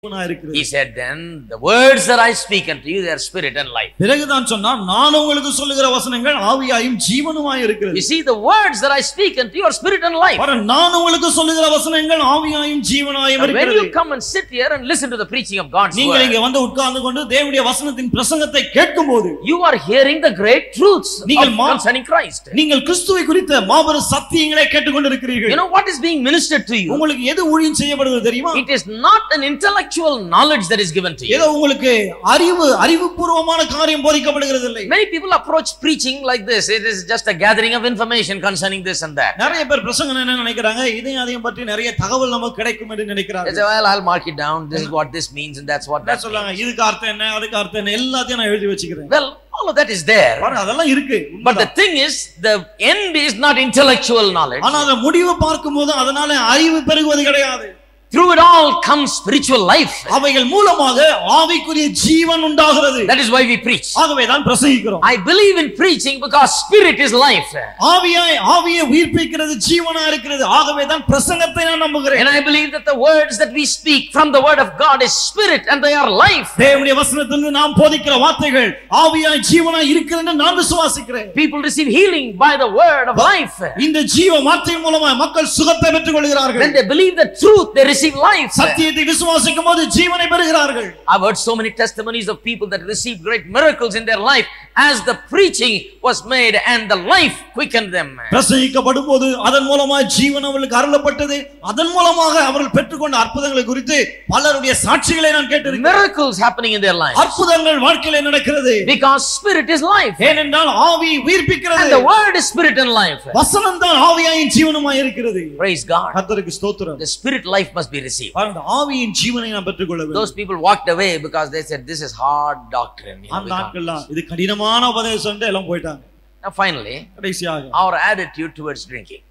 ஜீவனா இருக்கிறது He said, Then the words that I speak unto you, they are spirit and life. பிறகுதான் சொன்னான் நான் உங்களுக்கு சொல்லுகிற வசனங்கள் ஆவியாயும் ஜீவனுமாய் இருக்கிறது You see, the words that I speak unto you are spirit and life. பாரு, நான் உங்களுக்கு சொல்லுகிற வசனங்கள் ஆவியாயும் ஜீவனாயும் And when இருக்கிறது you come and sit here and listen to the preaching of God's நீங்கள் word, இங்க வந்து உட்கார்ந்து கொண்டு தேவனுடைய வசனத்தின் பிரசங்கத்தை கேட்கும் போது you are hearing the great truths நீங்கள் of- மா- concerning Christ. நீங்கள் கிறிஸ்துவை குறித்த மாபெரும் சத்தியங்களை கேட்டுக்கொண்டிருக்கிறீர்கள் You know what is being ministered to you? உங்களுக்கு எது ஊழியம் செய்யப்படுவது தெரியுமா It is not an intellectual knowledge that is given to you. ஏதோ உங்களுக்கு அறிவு அறிவுபூர்வமான காரியம் போதிக்கப்படுகிறது இல்லை Many people approach preaching like this. It is just a gathering of information concerning this and that. நிறைய பேர் பிரசங்கம் என்ன நினைக்கிறாங்க இதையும் அதையும் பற்றி நிறைய தகவல் நமக்கு கிடைக்கும் என்று They நினைக்கிறாங்க say, well, I'll mark it down. This is what this means and that's what என்ன that சொல்றாங்க means. இதுக்கு அர்த்தம் என்ன அதுக்கு அர்த்தம் என்ன எல்லாத்தையும் நான் எழுதி வச்சுக்கிறேன் Well, all of that is there. பாருங்க, அதெல்லாம் இருக்கு But the thing is, the end is not intellectual knowledge. ஆனா அந்த முடிவை பார்க்கும் போது அதனால அறிவு பெருகுவது கிடையாது Through it all comes spiritual life. அவைகள் மூலமாக ஆவிக்குரிய ஜீவன் உண்டாகிறது That is why we preach. ஆகவே தான் பிரசங்கிக்கிறோம் I believe in preaching because spirit is life. ஆவியாய் ஆவியை உயிர்ப்பிக்கிறது ஜீவனா இருக்கிறது ஆகவே தான் பிரசங்கத்தை நான் நம்புகிறேன் And I believe that the words that we speak from the word of God is spirit and they are life. தேவனுடைய வசனத்திலிருந்து நாம் போதிக்கிற வார்த்தைகள் ஆவியாய் ஜீவனாய் இருக்கிறது என்று நான் விசுவாசிக்கிறேன் People receive healing by the word of life. இந்த ஜீவ வார்த்தையின் மூலமா மக்கள் சுகத்தை பெற்றுக் When கொள்கிறார்கள் they believe the truth, they receive life. சத்தியத்தை விசுவாசிக்கும் போது ஜீவனை பெறுகிறார்கள் I've heard so many testimonies of people that received great miracles in their life as the preaching was made and the life quickened them. பிரசங்கிக்கப்படும் போது அதன் மூலமா ஜீவன் அவர்களுக்கு அருளப்பட்டது அதன் மூலமாக அவர்கள் பெற்றுக்கொண்ட அற்புதங்களை குறித்து பலருடைய சாட்சிகளை நான் கேட்டிருக்கிறேன் Miracles happening in their life. அற்புதங்கள் வாழ்க்கையில நடக்கிறது Because spirit is life. ஏனென்றால் ஆவி And உயிர்ப்பிக்கிறது the word is spirit and life. வசனம் தான் ஆவியாயின் ஜீவனுமாய் இருக்கிறது Praise God. கர்த்தருக்கு ஸ்தோத்திரம் The spirit life must be received. பாருங்க, ஆவியின் ஜீவனை நான் பெற்றுக்கொள்ள வேண்டும் Those people walked away because they said, This is hard doctrine. You know, அந்த we can't." நாட்கள்லாம் இது கடினமான உபதேசம் எல்லாம் போயிட்டாங்க Now, finally, கடைசியாக our attitude towards drinking.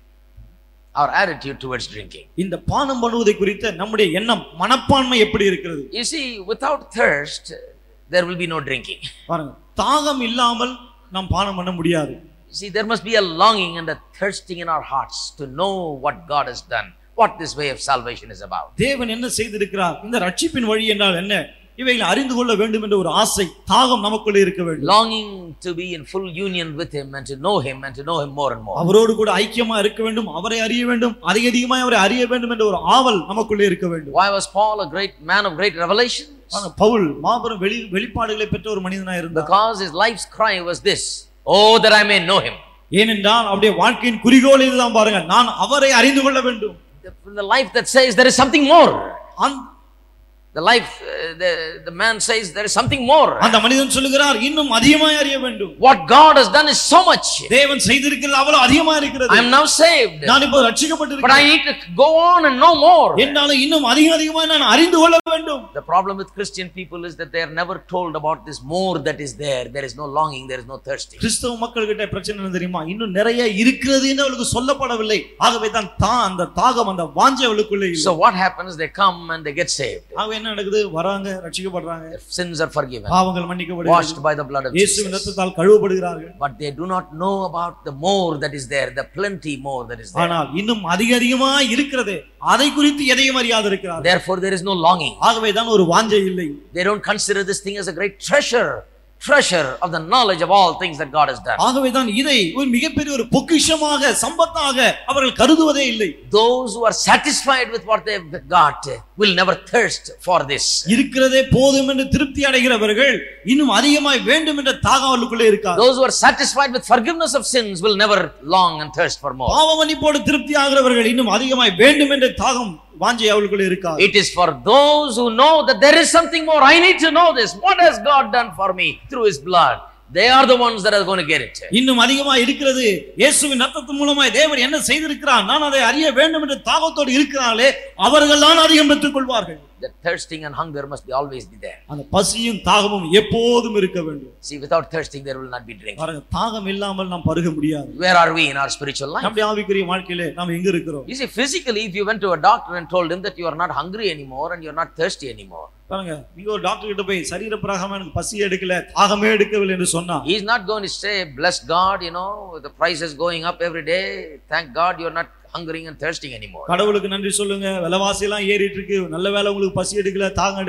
Our attitude towards drinking. இந்த பானம் பண்ணுவதை குறித்த நம்முடைய எண்ணம் மனப்பான்மை எப்படி இருக்கிறது You see, without thirst, there will be no drinking. பாருங்க தாகம் இல்லாமல் நாம் பானம் பண்ண முடியாது You see, there must be a longing and a thirsting in our hearts to know what God has done, what this way of salvation is about. தேவன் என்ன செய்திருக்கிறார் இந்த ரட்சிப்பின் வழி என்றால் என்ன இவைகளை அறிந்து கொள்ள வேண்டும் என்ற ஒரு ஆசை தாகம் நமக்குள்ளே இருக்க வேண்டும் Longing to be in full union with Him and to know Him and to know Him more and more. அவரோடு கூட ஐக்கியமா இருக்க வேண்டும் அவரை அறிய வேண்டும் அதிக அதிகமாய் அவரை அறிய வேண்டும் என்ற ஒரு ஆவல் நமக்குள்ளே இருக்க வேண்டும் Why was Paul a great man of great revelation? ஆனா பவுல் மாபெரும் வெளி வெளிப்பாடுகளை பெற்ற ஒரு மனிதனா இருந்தார் Because his life's cry was this Oh, that I may know Him. ஏனென்றால் அவருடைய வாழ்க்கையின் குறிக்கோள் இதுதான் பாருங்க நான் அவரை அறிந்து கொள்ள வேண்டும் The, the life that says there is something more. அந்த- The life, uh, the, the man says there is something more. அந்த மனிதன் சொல்லுகிறார் இன்னும் அதிகமாய் அறிய வேண்டும் What God has done is so much. தேவன் செய்திருக்கிறது அவ்வளவு அதிகமா இருக்கிறது I am now saved. நான் இப்போ But I ரட்சிக்கப்பட்டிருக்கிறேன் need to go on and know more. என்னாலும் இன்னும் அதிக அதிகமாய் நான் அறிந்து கொள்ள வேண்டும் The problem with Christian people is that they are never told about this more that is there. There is no longing, there is no thirsting. கிறிஸ்தவ மக்கள் கிட்ட பிரச்சனை என்ன தெரியுமா இன்னும் நிறைய இருக்கிறது என்று அவளுக்கு சொல்லப்படவில்லை ஆகவே தான் தான் அந்த தாகம் அந்த வாஞ்சை அவளுக்குள்ளே இல்லை So what happens? They come and they get saved. ஆகவே என்ன நடக்குது வராங்க ரட்சிக்கப்படுறாங்க Their sins are forgiven, பாவங்கள் மன்னிக்கப்படுகிறது washed by the blood of இயேசுவின் Jesus. ரத்தத்தால் கழுவப்படுகிறார்கள் But they do not know about the more that is there, the plenty more that is there. ஆனால் இன்னும் அதிக அதிகமா இருக்கிறது அதை குறித்து எதையும் அறியாது இருக்கிறார் Therefore, there is no longing. ஆகவே தான் ஒரு வாஞ்சை இல்லை They don't consider this thing as a great treasure, treasure of the knowledge of all things that God has done. ஆகவே தான் இதை ஒரு மிகப்பெரிய ஒரு பொக்கிஷமாக சம்பத்தாக அவர்கள் கருதுவதே இல்லை Those who are satisfied with what they've got will never thirst for this. இருக்கிறதே போதும் என்று திருப்தி அடைகிறவர்கள் இன்னும் அதிகமாய் வேண்டும் என்ற தாகம் அவர்களுக்குள்ளே இருக்காது Those who are satisfied with forgiveness of sins will never long and thirst for more. பாவ மன்னிப்போடு திருப்தி ஆகிறவர்கள் இன்னும் அதிகமாய் வேண்டும் என்ற தாகம் வாஞ்சை அவர்களுக்குள்ளே இருக்காது It is for those who know that there is something more. I need to know this. What has God done for me through His blood? They are the ones that are going to get it. இன்னும் அதிகமா இருக்கிறது இயேசுவின் ரத்தத்தின் மூலமாய் தேவன் என்ன செய்திருக்கிறார் நான் அதை அறிய வேண்டும் என்ற தாகத்தோடு இருக்கிறார்களே அவர்கள் தான் அதிகம் பெற்றுக் கொள்வார்கள் The thirsting and hunger must be always be there. அந்த பசியும் தாகமும் எப்போதும் இருக்க வேண்டும் See, without thirsting, there will not be drinking. பாருங்க தாகம் இல்லாமல் நாம் பருக முடியாது Where are we in our spiritual life? நம்முடைய ஆவிக்குரிய வாழ்க்கையிலே நாம் எங்க இருக்கிறோம் You see, physically, if you went to a doctor and told him that you are not hungry anymore and you're not thirsty anymore, பாருங்க நீங்க ஒரு டாக்டர் கிட்ட போய் சரீர பிரகாரமா எனக்கு பசி எடுக்கல தாகமே எடுக்கவில்லை என்று சொன்னா he's not going to say, Bless God, you know, the price is going up every day. Thank God you're not hungering and thirsting anymore. கடவுளுக்கு நன்றி சொல்லுங்க விலைவாசி எல்லாம் ஏறிட்டு இருக்கு நல்ல வேலை உங்களுக்கு பசி எடுக்கல தாகம்